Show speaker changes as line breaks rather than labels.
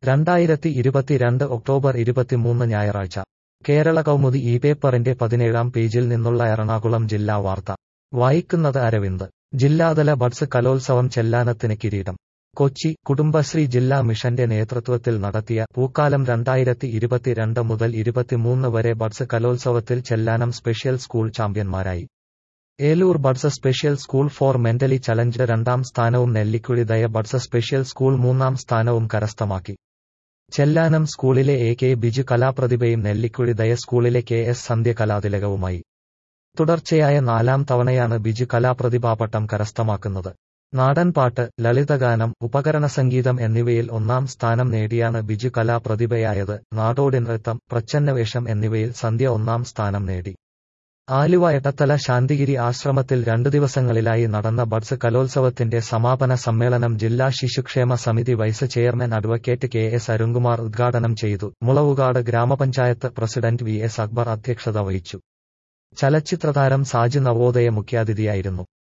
രണ്ടായിരത്തി ഇരുപത്തിരണ്ട് ഒക്ടോബർ ഇരുപത്തിമൂന്ന് ഞായറാഴ്ച കേരള കൗമുദി ഈ പേപ്പറിന്റെ പതിനേഴാം പേജിൽ നിന്നുള്ള എറണാകുളം ജില്ലാ വാർത്ത വായിക്കുന്നത് അരവിന്ദ് ജില്ലാതല ബഡ്സ് കലോത്സവം ചെല്ലാനത്തിന് കിരീടം കൊച്ചി കുടുംബശ്രീ ജില്ലാ മിഷന്റെ നേതൃത്വത്തിൽ നടത്തിയ പൂക്കാലം രണ്ടായിരത്തി ഇരുപത്തിരണ്ട് മുതൽ ഇരുപത്തിമൂന്ന് വരെ ബഡ്സ് കലോത്സവത്തിൽ ചെല്ലാനം സ്പെഷ്യൽ സ്കൂൾ ചാമ്പ്യന്മാരായി Eloor buds special school for mentally challenged രണ്ടാം സ്ഥാനവും നെല്ലിക്കുഴി ദയ ബഡ്സ് സ്പെഷ്യൽ സ്കൂൾ മൂന്നാം സ്ഥാനവും കരസ്ഥമാക്കി ചെല്ലാനം സ്കൂളിലെ എ കെ ബിജു കലാപ്രതിഭയും നെല്ലിക്കുഴി ദയ സ്കൂളിലെ കെ എസ് സന്ധ്യ കലാതിലകവുമായി തുടർച്ചയായ നാലാം തവണയാണ് ബിജു കലാപ്രതിഭാപട്ടം കരസ്ഥമാക്കുന്നത് നാടൻപാട്ട് ലളിതഗാനം ഉപകരണ സംഗീതം എന്നിവയിൽ ഒന്നാം സ്ഥാനം നേടിയാണ് ബിജു കലാപ്രതിഭയായത് നാടോടി നൃത്തം പ്രച്ഛന്നവേഷം എന്നിവയിൽ സന്ധ്യ ഒന്നാം സ്ഥാനം നേടി ആലുവ എടത്തല ശാന്തിഗിരി ആശ്രമത്തിൽ രണ്ടു ദിവസങ്ങളിലായി നടന്ന ബഡ്സ് കലോത്സവത്തിന്റെ സമാപന സമ്മേളനം ജില്ലാ ശിശുക്ഷേമ സമിതി vice chairman advocate K S Arunkumar ഉദ്ഘാടനം ചെയ്തു മുളവുകാട് ഗ്രാമപഞ്ചായത്ത് പ്രസിഡന്റ് വി എസ് അക്ബർ അധ്യക്ഷത വഹിച്ചു ചലച്ചിത്രതാരം സാജ് നവോദയ മുഖ്യാതിഥിയായിരുന്നു